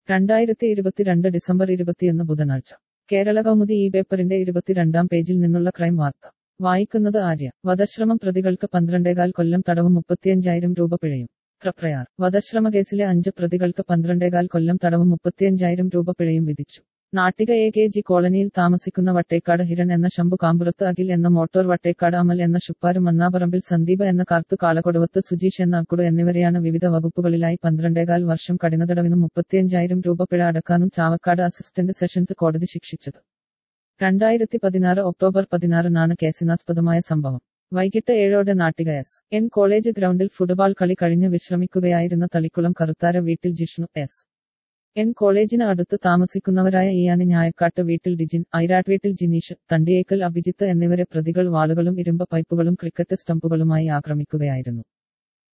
രണ്ടായിരത്തി ഇരുപത്തിരണ്ട് ഡിസംബർ ഇരുപത്തിയൊന്ന് ബുധനാഴ്ച കേരള കൗമുദി ഈ പേപ്പറിന്റെ ഇരുപത്തിരണ്ടാം പേജിൽ നിന്നുള്ള ക്രൈം വാർത്ത വായിക്കുന്നത് ആര്യ വധശ്രമം പ്രതികൾക്ക് പന്ത്രണ്ടേകാൽ കൊല്ലം തടവും മുപ്പത്തിയഞ്ചായിരം രൂപ പിഴയും ത്രപ്രയാർ വധശ്രമ കേസിലെ അഞ്ച് പ്രതികൾക്ക് പന്ത്രണ്ടേകാൽ കൊല്ലം തടവും മുപ്പത്തിയഞ്ചായിരം രൂപ പിഴയും വിധിച്ചു നാട്ടിക എ കെ ജി കോളനിയിൽ താമസിക്കുന്ന വട്ടേക്കാട് ഹിരൺ എന്ന ശംഭു കാമ്പുറത്ത് അഖിൽ എന്ന മോട്ടോർ വട്ടേക്കാട് അമൽ എന്ന ഷുപ്പാര് മണ്ണാപറമ്പിൽ സന്ദീപ എന്ന കാർത്തു കാളകൊടുവത്ത് സുജീഷ് എന്ന അക്കുടു എന്നിവരെയാണ് വിവിധ വകുപ്പുകളിലായി പന്ത്രണ്ടേകാൽ വർഷം കഠിനതടവിനും മുപ്പത്തിയഞ്ചായിരം രൂപ പിഴ അടക്കാനും ചാവക്കാട് അസിസ്റ്റന്റ് സെഷൻസ് കോടതി ശിക്ഷിച്ചത് രണ്ടായിരത്തി പതിനാറ് ഒക്ടോബർ പതിനാറിനാണ് കേസിനാസ്പദമായ സംഭവം വൈകിട്ട് ഏഴോടെ നാട്ടിക എസ് എൻ കോളേജ് ഗ്രൗണ്ടിൽ ഫുട്ബോൾ കളി കഴിഞ്ഞ് വിശ്രമിക്കുകയായിരുന്ന തളിക്കുളം കറുത്താര വീട്ടിൽ ജിഷ്ണു എസ് എൻ കോളേജിന് അടുത്ത് താമസിക്കുന്നവരായ ഇയാനി ഞായക്കാട്ട് വീട്ടിൽ ഡിജിൻ ഐരാട്ട് വീട്ടിൽ ജിനീഷ് തണ്ടിയേക്കൽ അഭിജിത്ത് എന്നിവരെ പ്രതികൾ വാളുകളും ഇരുമ്പ് പൈപ്പുകളും ക്രിക്കറ്റ് സ്റ്റംപുകളുമായി ആക്രമിക്കുകയായിരുന്നു